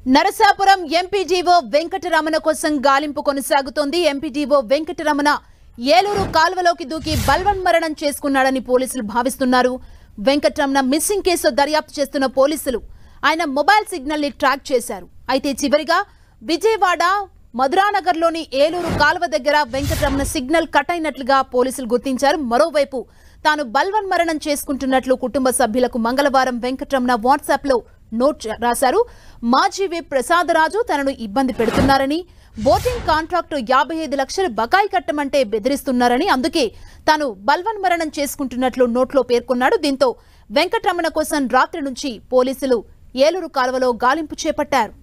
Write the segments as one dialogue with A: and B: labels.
A: Narasapuram MPDO Venkataramana కోసం గాలింపు కొనసాగుతోంది ఎంపీడీఓ వెంకటరమణ ఏలూరు కాల్వలోకి దూకి బల్వన్మరణం చేసుకున్నాడని పోలీసులు భావిస్తున్నారు వెంకటరమణ మిస్సింగ్ కేసు దర్యాప్తు చేస్తున్న పోలీసులు ఆయన మొబైల్ సిగ్నల్ ని ట్రాక్ చేశారు అయితే చివరిగా విజయవాడ మధురానగర్లోని ఏలూరు కాల్వ దగ్గర వెంకటరమణ సిగ్నల్ కట్ అయినట్లుగా పోలీసులు గుర్తించారు మరోవైపు తాను బల్వన్ మరణం చేసుకుంటున్నట్లు కుటుంబ సభ్యులకు మంగళవారం వెంకటరమణ వాట్సాప్ లో నోట్ రాశారు మాజీ విప్ ప్రసాదరాజు తనను ఇబ్బంది పెడుతున్నారని బోటింగ్ కాంట్రాక్టు యాభై ఐదు లక్షలు బకాయి కట్టమంటే బెదిరిస్తున్నారని అందుకే తాను బల్వన్ మరణం చేసుకుంటున్నట్లు నోట్లో పేర్కొన్నాడు దీంతో వెంకటరమణ కోసం రాత్రి నుంచి పోలీసులు ఏలూరు కాలువలో గాలింపు చేపట్టారు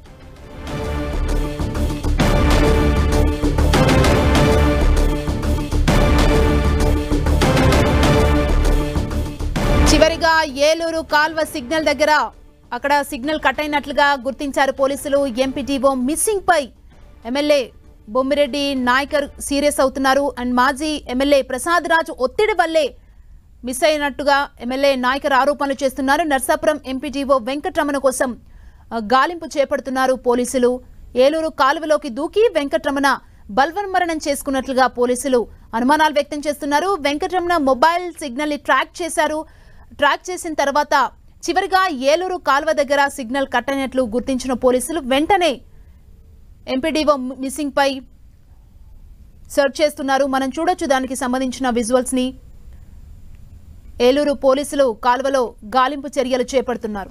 A: చివరిగా ఏలూరు కాల్వ సిగ్నల్ దగ్గర అక్కడ సిగ్నల్ కట్ అయినట్లుగా గుర్తించారు పోలీసులు ఎంపీటీఓ మిస్సింగ్ పై ఎమ్మెల్యే బొమ్మిరెడ్డి నాయకర్ సీరియస్ అవుతున్నారు అండ్ మాజీ ఎమ్మెల్యే ప్రసాద్ రాజు ఒత్తిడి వల్లే మిస్ అయినట్టుగా ఎమ్మెల్యే నాయకర్ ఆరోపణలు చేస్తున్నారు నర్సాపురం ఎంపీటీఓ వెంకట్రమణ కోసం ఆ, గాలింపు చేపడుతున్నారు పోలీసులు ఏలూరు కాలువలోకి దూకి వెంకట్రమణ బల్వన్మరణం చేసుకున్నట్లుగా పోలీసులు అనుమానాలు వ్యక్తం చేస్తున్నారు వెంకటరమణ మొబైల్ సిగ్నల్ ని ట్రాక్ చేశారు ట్రాక్ చేసిన తర్వాత చివరిగా ఏలూరు కాల్వ దగ్గర సిగ్నల్ కట్ అయినట్లు గుర్తించిన పోలీసులు వెంటనే ఎంపీడీఓ మిస్సింగ్ పై సెర్చ్ చేస్తున్నారు మనం చూడొచ్చు దానికి సంబంధించిన విజువల్స్ ని ఏలూరు పోలీసులు కాల్వలో గాలింపు చర్యలు చేపడుతున్నారు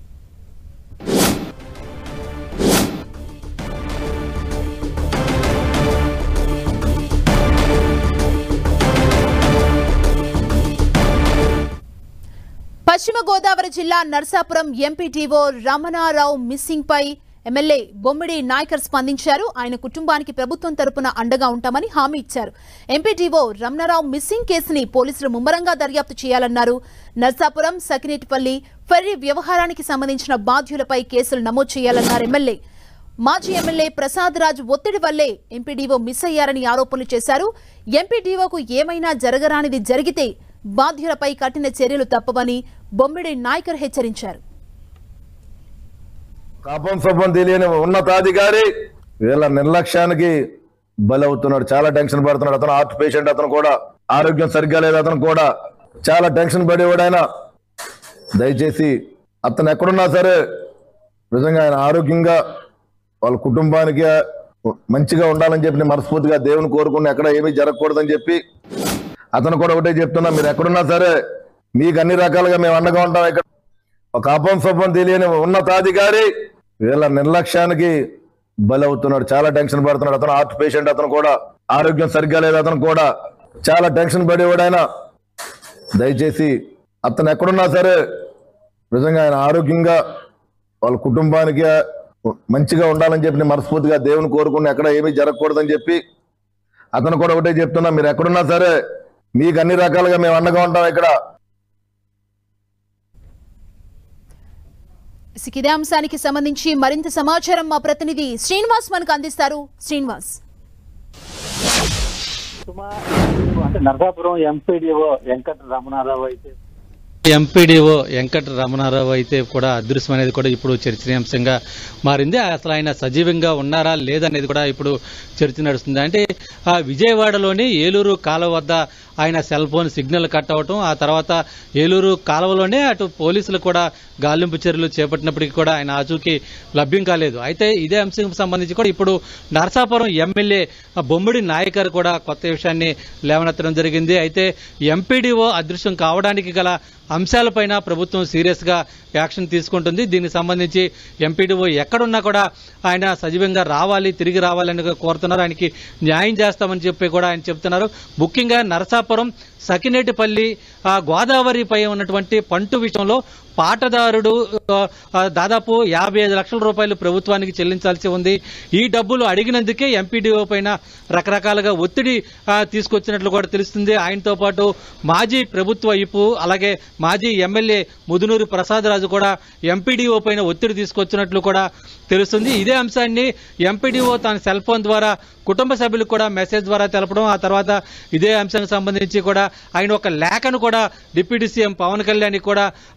A: పశ్చిమ గోదావరి జిల్లా నర్సాపురం ఎంపీటీఓ రమణారావు మిస్సింగ్ పై ఎమ్మెల్యే బొమ్మిడి నాయకర్ స్పందించారు ఆయన కుటుంబానికి ప్రభుత్వం తరపున అండగా ఉంటామని హామీ ఇచ్చారు ఎంపీటీఓ రమణారావు మిస్సింగ్ కేసుని పోలీసులు ముమ్మరంగా దర్యాప్తు చేయాలన్నారు నర్సాపురం సకినేటిపల్లి ఫెర్రీ వ్యవహారానికి సంబంధించిన బాధ్యులపై కేసులు నమోదు చేయాలన్నారు ఎమ్మెల్యే మాజీ ఎమ్మెల్యే ప్రసాద్ రాజ్ ఒత్తిడి వల్లే ఎంపీడీఓ మిస్ అయ్యారని ఆరోపణలు చేశారు ఎంపీడీఓకు ఏమైనా జరగరానిది జరిగితే బాధ్యులపై కఠిన చర్యలు తప్పవని బొమ్మిడి నాయకర్ హెచ్చరించారు
B: పాపం సొప్పం తెలియని ఉన్నతాధికారి వీళ్ళ నిర్లక్ష్యానికి బలవుతున్నాడు చాలా టెన్షన్ పడుతున్నాడు అతను హార్ట్ పేషెంట్ అతను కూడా ఆరోగ్యం సరిగ్గా లేదు అతను కూడా చాలా టెన్షన్ పడేవాడు ఆయన దయచేసి అతను ఎక్కడున్నా సరే నిజంగా ఆయన ఆరోగ్యంగా వాళ్ళ కుటుంబానికి మంచిగా ఉండాలని చెప్పి నేను మనస్ఫూర్తిగా దేవుని కోరుకుని ఎక్కడ ఏమీ జరగకూడదని చెప్పి అతను కూడా ఒకటే చెప్తున్నా మీరు ఎక్కడున్నా సరే మీకు అన్ని రకాలుగా మేము అండగా ఉంటాం ఇక్కడ ఒక అపం సొప్పం తెలియని ఉన్నతాధికారి వీళ్ళ నిర్లక్ష్యానికి బలవుతున్నాడు చాలా టెన్షన్ పడుతున్నాడు అతను హార్ట్ పేషెంట్ అతను కూడా ఆరోగ్యం సరిగ్గా లేదు అతను కూడా చాలా టెన్షన్ పడేవాడు ఆయన దయచేసి అతను ఎక్కడున్నా సరే నిజంగా ఆయన ఆరోగ్యంగా వాళ్ళ కుటుంబానికి మంచిగా ఉండాలని చెప్పి నేను మనస్ఫూర్తిగా దేవుని కోరుకుని ఎక్కడ ఏమీ జరగకూడదని చెప్పి అతను కూడా ఒకటే చెప్తున్నా మీరు ఎక్కడున్నా సరే మీకు అన్ని రకాలుగా మేము అండగా ఉంటాం ఇక్కడ
A: ఇక ఇదే అంశానికి సంబంధించి మరింత సమాచారం మా ప్రతినిధి శ్రీనివాస్ మనకు అందిస్తారు శ్రీనివాస్
C: సుమా అంటే నరసాపురం ఎంపీడీఓ వెంకట రమణారావు అయితే
D: ఎంపీడీఓ వెంకట రమణారావు అయితే కూడా అదృశ్యం అనేది కూడా ఇప్పుడు చర్చనీయాంశంగా మారింది అసలు ఆయన సజీవంగా ఉన్నారా లేదనేది కూడా ఇప్పుడు చర్చ నడుస్తుంది అంటే ఆ విజయవాడలోని ఏలూరు కాలువ వద్ద ఆయన సెల్ ఫోన్ సిగ్నల్ కట్ అవటం ఆ తర్వాత ఏలూరు కాలువలోనే అటు పోలీసులు కూడా గాలింపు చర్యలు చేపట్టినప్పటికీ కూడా ఆయన ఆచూకీ లభ్యం కాలేదు అయితే ఇదే అంశం సంబంధించి కూడా ఇప్పుడు నరసాపురం ఎమ్మెల్యే బొమ్మిడి నాయకర్ కూడా కొత్త విషయాన్ని లేవనెత్తడం జరిగింది అయితే ఎంపీడీఓ అదృశ్యం కావడానికి గల అంశాలపైన ప్రభుత్వం సీరియస్ గా యాక్షన్ తీసుకుంటుంది దీనికి సంబంధించి ఎంపీడీఓ ఎక్కడున్నా కూడా ఆయన సజీవంగా రావాలి తిరిగి రావాలని కోరుతున్నారు ఆయనకి న్యాయం చేస్తామని చెప్పి కూడా ఆయన చెప్తున్నారు ముఖ్యంగా నరసాపురం సకినేటిపల్లి ఆ గోదావరిపై ఉన్నటువంటి పంటు విషయంలో పాటదారుడు ఆ, ఆ, దాదాపు యాభై ఐదు లక్షల రూపాయలు ప్రభుత్వానికి చెల్లించాల్సి ఉంది ఈ డబ్బులు అడిగినందుకే ఎంపీడీఓ పైన రకరకాలుగా ఒత్తిడి ఆ, తీసుకొచ్చినట్లు కూడా తెలుస్తుంది ఆయనతో పాటు మాజీ ప్రభుత్వ ఇపు అలాగే మాజీ ఎమ్మెల్యే ముదునూరు ప్రసాద్ రాజు కూడా ఎంపీడీఓ పైన ఒత్తిడి తీసుకొచ్చినట్లు కూడా తెలుస్తుంది ఇదే అంశాన్ని ఎంపీడీఓ తన సెల్ ఫోన్ ద్వారా కుటుంబ సభ్యులకు కూడా మెసేజ్ ద్వారా తెలపడం ఆ తర్వాత ఇదే అంశానికి సంబంధించి కూడా ఆయన ఒక లేఖను కూడా డిప్యూటీ సీఎం పవన్ కళ్యాణ్ కూడా ఆ లేఖ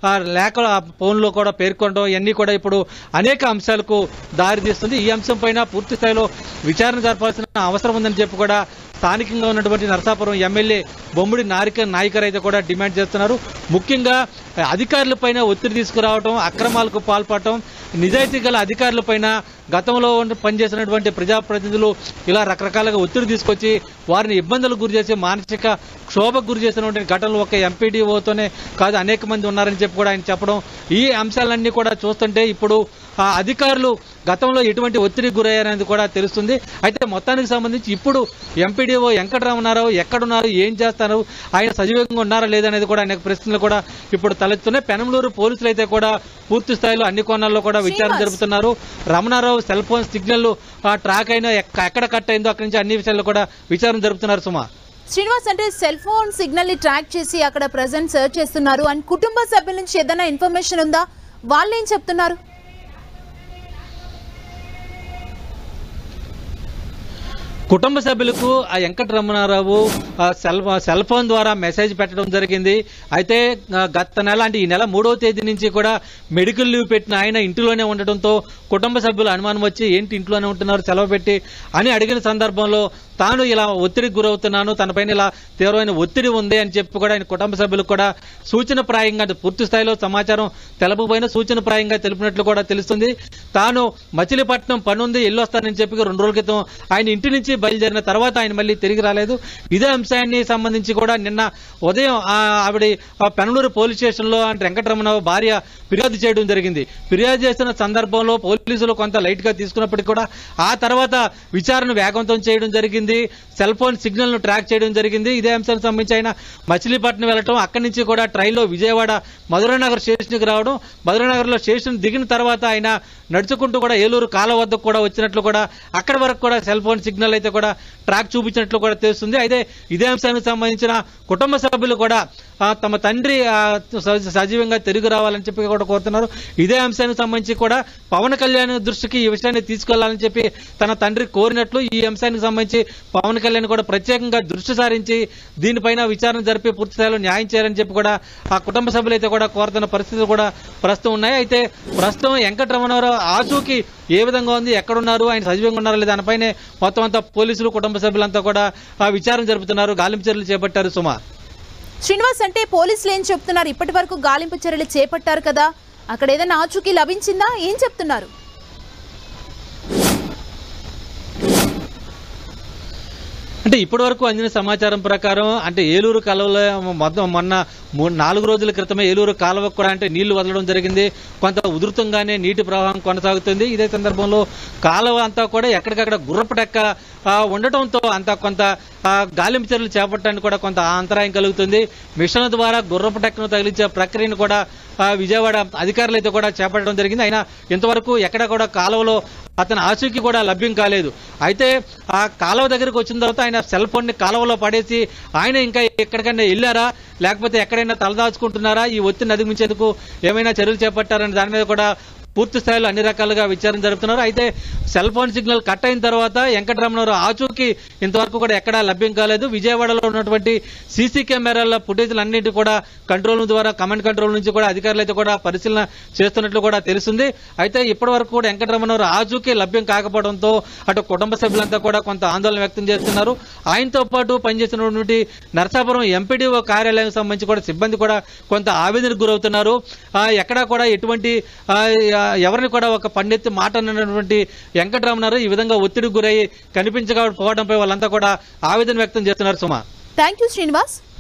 D: లేఖలు ఆ ఫోన్లో కూడా పేర్కొనడం ఇవన్నీ కూడా ఇప్పుడు అనేక అంశాలకు దారితీస్తుంది ఈ అంశం పైన పూర్తి స్థాయిలో విచారణ జరపాల్సిన అవసరం ఉందని చెప్పి కూడా స్థానికంగా ఉన్నటువంటి నరసాపురం ఎమ్మెల్యే బొమ్మిడి నారిక నాయకర్ అయితే కూడా డిమాండ్ చేస్తున్నారు ముఖ్యంగా అధికారులపైన ఒత్తిడి తీసుకురావడం అక్రమాలకు పాల్పడటం నిజాయితీ గల అధికారులపైన గతంలో ఉన్న- పనిచేసినటువంటి ప్రజాప్రతినిధులు ఇలా రకరకాలుగా ఒత్తిడి తీసుకొచ్చి వారిని ఇబ్బందులకు గురి చేసి మానసిక క్షోభకు గురి చేసినటువంటి ఘటనలు ఒక ఎంపీడీఓతోనే కాదు అనేక మంది ఉన్నారని చెప్పి కూడా ఆయన చెప్పడం ఈ అంశాలన్నీ కూడా చూస్తుంటే ఇప్పుడు ఆ అధికారులు గతంలో ఎటువంటి ఒత్తిడికి గురయ్యారనేది కూడా తెలుస్తుంది అయితే మొత్తానికి సంబంధించి ఇప్పుడు ఎంపీడీఓ వెంకటరామనారావు ఎక్కడున్నారు ఏం చేస్తారు ఆయన సజీవంగా ఉన్నారా లేదనేది కూడా అనేక ప్రశ్నలు కూడా ఇప్పుడు తలెత్తున్నాయి పెనమలూరు పోలీసులు అయితే కూడా పూర్తి స్థాయిలో అన్ని కోణాల్లో కూడా విచారణ
A: శ్రీనివాస్.
D: జరుపుతున్నారు Ramanarao cell phone signal track అయినా ఎక్క- ఎక్కడ కట్ అయిందో అక్కడి నుంచి అన్ని విషయాల్లో కూడా విచారణ జరుపుతున్నారు సుమా
A: శ్రీనివాస్ అంటే సెల్ ఫోన్ సిగ్నల్ ని ట్రాక్ చేసి అక్కడ ప్రజెంట్ సెర్చ్ చేస్తున్నారు అండ్ కుటుంబ సభ్యుల నుంచి ఏదైనా ఇన్ఫర్మేషన్ ఉందా వాళ్ళు ఏం చెప్తున్నారు
D: కుటుంబ సభ్యులకు ఆ వెంకటరమణారావు ఆ సెల్ సెల్ ఫోన్ ద్వారా మెసేజ్ పెట్టడం జరిగింది అయితే ఆ, గత నెల అంటే ఈ నెల మూడవ తేదీ నుంచి కూడా మెడికల్ లీవ్ పెట్టిన ఆయన ఇంటిలోనే ఉండటంతో కుటుంబ సభ్యులు అనుమానం వచ్చి ఏంటి ఇంట్లోనే ఉంటున్నారు సెలవు పెట్టి అని అడిగిన సందర్భంలో తాను ఇలా ఒత్తిడికి గురవుతున్నాను తనపైన ఇలా తీవ్రమైన ఒత్తిడి ఉంది అని చెప్పి కూడా ఆయన కుటుంబ సభ్యులకు కూడా సూచన ప్రాయంగా అంటే పూర్తి స్థాయిలో సమాచారం తెలపకపోయినా సూచన ప్రాయంగా తెలిపినట్లు కూడా తెలుస్తుంది తాను మచిలీపట్నం పనుంది వెళ్ళొస్తానని చెప్పి రెండు రోజుల క్రితం ఆయన ఇంటి నుంచి బయలుదేరిన తర్వాత ఆయన మళ్ళీ తిరిగి రాలేదు ఇదే అంశాన్ని సంబంధించి కూడా నిన్న ఉదయం ఆ ఆవిడ ఆ పెనలూరు పోలీస్ స్టేషన్లో అంటే వెంకటరమణ భార్య ఫిర్యాదు చేయడం జరిగింది ఫిర్యాదు చేసిన సందర్భంలో పోలీసులు కొంత లైట్ గా తీసుకున్నప్పటికీ కూడా ఆ తర్వాత విచారణ వేగవంతం చేయడం జరిగింది సెల్ ఫోన్ సిగ్నల్ ను ట్రాక్ చేయడం జరిగింది ఇదే అంశానికి సంబంధించి ఆయన మచిలీపట్నం వెళ్ళటం అక్కడి నుంచి కూడా ట్రైన్లో విజయవాడ మధురనగర్ స్టేషన్కి రావడం మధురనగర్లో స్టేషన్ దిగిన తర్వాత ఆయన నడుచుకుంటూ కూడా ఏలూరు కాల వద్దకు కూడా వచ్చినట్లు కూడా అక్కడి వరకు కూడా సెల్ ఫోన్ సిగ్నల్ అయితే కూడా ట్రాక్ చూపించినట్లు కూడా తెలుస్తుంది అయితే ఇదే అంశానికి సంబంధించిన కుటుంబ సభ్యులు కూడా ఆ, తమ తండ్రి ఆ, స- సజీవంగా తిరిగి రావాలని చెప్పి కూడా కోరుతున్నారు ఇదే అంశానికి సంబంధించి కూడా పవన్ కళ్యాణ్ దృష్టికి ఈ విషయాన్ని తీసుకెళ్లాలని చెప్పి తన తండ్రి కోరినట్లు ఈ అంశానికి సంబంధించి పవన్ కళ్యాణ్ కూడా ప్రత్యేకంగా దృష్టి సారించి దీనిపైన విచారణ జరిపి పూర్తి స్థాయిలో న్యాయం చేయాలని చెప్పి కూడా ఆ కుటుంబ సభ్యులు అయితే కూడా కోరుతున్న పరిస్థితులు కూడా ప్రస్తుతం ఉన్నాయి అయితే ప్రస్తుతం వెంకటరమణారావు ఆచూకి ఏ విధంగా ఉంది ఎక్కడున్నారు ఆయన సజీవంగా ఉన్నారా లేదా దానిపైనే మొత్తం అంతా పోలీసులు కుటుంబ సభ్యులంతా కూడా ఆ విచారణ జరుపుతున్నారు గాలింపు చర్యలు చేపట్టారు సుమా
A: శ్రీనివాస్ అంటే పోలీసులు ఏం చెప్తున్నారు ఇప్పటి వరకు గాలింపు చర్యలు చేపట్టారు కదా అక్కడ ఏదైనా ఆచూకీ లభించిందా ఏం చెప్తున్నారు
D: అంటే ఇప్పటి వరకు అందిన సమాచారం ప్రకారం అంటే ఏలూరు కాలువలో మొత్తం మొన్న మూడు నాలుగు రోజుల క్రితమే ఏలూరు కాలువకు కూడా అంటే నీళ్లు వదలడం జరిగింది కొంత ఉధృతంగానే నీటి ప్రవాహం కొనసాగుతుంది ఇదే సందర్భంలో కాలువ అంతా కూడా ఎక్కడికక్కడ గుర్రపటెక్క ఆ, ఉండటంతో అంత కొంత ఆ, గాలింపు చర్యలు చేపట్టడానికి కూడా కొంత అంతరాయం కలుగుతుంది మిషన్ ద్వారా గుర్రపటెక్కను తగిలించే ప్రక్రియను కూడా ఆ, విజయవాడ అధికారులు అయితే కూడా చేపట్టడం జరిగింది అయినా ఇంతవరకు ఎక్కడ కూడా కాలువలో అతని ఆచూకీ కూడా లభ్యం కాలేదు అయితే ఆ కాలువ దగ్గరికి వచ్చిన తర్వాత ఆయన సెల్ ఫోన్ ని కాలువలో పడేసి ఆయన ఇంకా ఎక్కడికైనా వెళ్ళారా లేకపోతే ఎక్కడైనా తలదాచుకుంటున్నారా ఈ ఒత్తిడిని అధిగమించేందుకు ఏమైనా చర్యలు చేపట్టారని దాని మీద కూడా పూర్తి స్థాయిలో అన్ని రకాలుగా విచారణ జరుపుతున్నారు అయితే సెల్ ఫోన్ సిగ్నల్ కట్ అయిన తర్వాత వెంకటరమణరావు ఆచూకీ ఇంతవరకు కూడా ఎక్కడా లభ్యం కాలేదు విజయవాడలో ఉన్నటువంటి సీసీ కెమెరాల ఫుటేజ్లు అన్నింటి కూడా కంట్రోల్ ద్వారా కమాండ్ కంట్రోల్ నుంచి కూడా అధికారులు అయితే కూడా పరిశీలన చేస్తున్నట్లు కూడా తెలుస్తుంది అయితే ఇప్పటి వరకు కూడా వెంకటరమణరావు ఆచూకీ లభ్యం కాకపోవడంతో అటు కుటుంబ సభ్యులంతా కూడా కొంత ఆందోళన వ్యక్తం చేస్తున్నారు ఆయనతో పాటు పనిచేస్తున్నటువంటి నరసాపురం ఎంపీడీఓ కార్యాలయం సంబంధించి కూడా సిబ్బంది కూడా కొంత ఆవేదనకు గురవుతున్నారు ఆ, ఎక్కడా కూడా ఎటువంటి ఆ, ఎవరిని కూడా ఒక పండిత్ మాట అన్నటువంటి వెంకటరమణారు ఈ విధంగా ఒత్తిడికి గురయ్యి కనిపించకపోవడంపై వాళ్ళంతా కూడా ఆవేదన వ్యక్తం చేస్తున్నారు సుమా
A: థ్యాంక్ యూ శ్రీనివాస్